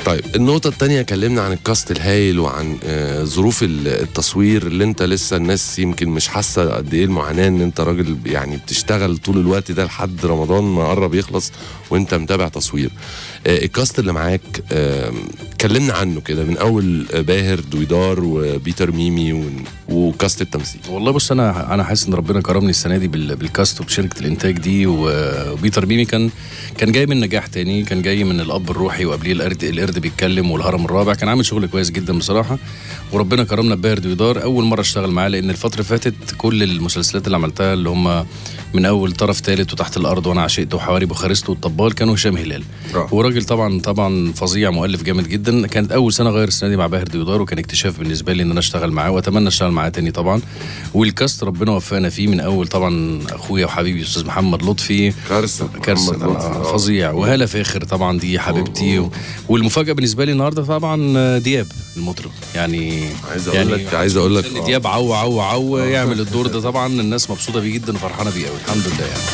طيب النقطة التانية كلمنا عن الكاست الهايل وعن آه، ظروف ال- التصوير اللي انت لسه الناس يمكن مش حاسة قد ايه المعاناة ان انت راجل يعني بتشتغل طول الوقت ده لحد رمضان ما قرب يخلص وانت متابع تصوير آه، الكاست اللي معاك آه، كلمنا عنه كده من اول باهر دويدار وبيتر ميمي ون- وكاست التمثيل والله بص انا انا حاسس ان ربنا كرمني السنه دي بال- بالكاست وبشركه الانتاج دي و- وبيتر ميمي كان كان جاي من نجاح تاني كان جاي من الاب الروحي وقبليه القرد القرد بيتكلم والهرم الرابع كان عامل شغل كويس جدا بصراحه وربنا كرمنا بباهر دويدار اول مره اشتغل معاه لان الفتره اللي فاتت كل المسلسلات اللي عملتها اللي هم من اول طرف ثالث وتحت الارض وانا عشقت وحواري بوخارست والطبال كانوا هشام هلال آه. وراجل طبعا طبعا فظيع مؤلف جامد جدا كانت اول سنه غير السنه دي مع باهر ديودار وكان اكتشاف بالنسبه لي ان انا اشتغل معاه واتمنى اشتغل معاه تاني طبعا والكاست ربنا وفقنا فيه من اول طبعا اخويا وحبيبي استاذ محمد لطفي كارثة كارثه محمد لطفي. طبعاً آه. فظيع وهاله فاخر طبعا دي حبيبتي و... والمفاجاه بالنسبه لي النهارده طبعا دياب المطرب يعني عايز أقول يعني لك- عايز أقول لك- دياب عو عو عو يعمل الدور ده طبعا الناس مبسوطه بيه جدا وفرحانه بيه قوي الحمد لله يعني